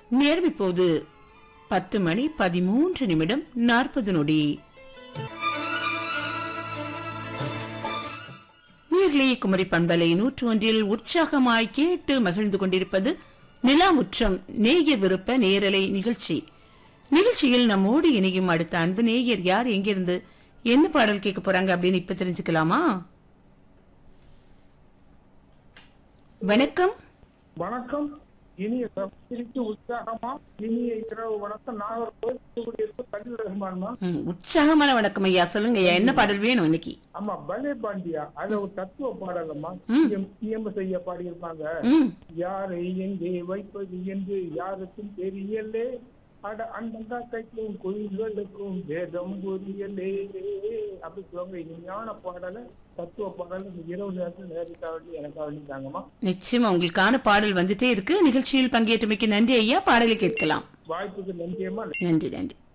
நேரம் இப்போது பத்து மணி பதிமூன்று நிமிடம் நாற்பது நொடி நீர்லி குமரி பண்பலை நூற்று ஒன்றில் உற்சாகமாய் கேட்டு மகிழ்ந்து கொண்டிருப்பது நிலாமுற்றம் நேய விருப்ப நேரலை நிகழ்ச்சி நிகழ்ச்சியில் நம்மோடு இணையும் அடுத்த அன்பு நேயர் யார் எங்கிருந்து என்ன பாடல் கேட்க போறாங்க அப்படின்னு இப்ப தெரிஞ்சுக்கலாமா வணக்கம் வணக்கம் இனிய சிரித்து உற்சாகமா இனிய இரவு வணக்கம் நாகர்கோவில் தூத்துக்குடியிலிருந்து கல்வி ரஹ்மான்மா ம், உற்சாகமான வணக்கம் ஐயா சொல்லுங்க ஐயா என்ன பாடல் வேணும் இன்னைக்கு ஆமா பலே பாண்டியா அதுல ஒரு தத்துவ பாடலம்மா சிஎம் செய்ய பாடியிருப்பாங்க ம் யாரை எங்கே வைப்பது என்று யாருக்கும் தெரியலே அட அண்டங்கா கைக்கும் கோயில்களுக்கும் வேதம் புரியலே அப்படி சொல்லுவாங்க இனிமையான பாடல தத்துவ பாடல் இந்த இரவு நேரத்தில் நேரிட்டா வேண்டி எனக்காக வேண்டிட்டாங்கம்மா நிச்சயமா உங்களுக்கான பாடல் வந்துட்டே இருக்கு நிகழ்ச்சியில் பங்கேற்றமைக்கு நன்றி ஐயா பாடலை கேட்கலாம் வாய்ப்புக்கு நன்றியம்மா நன்றி நன்றி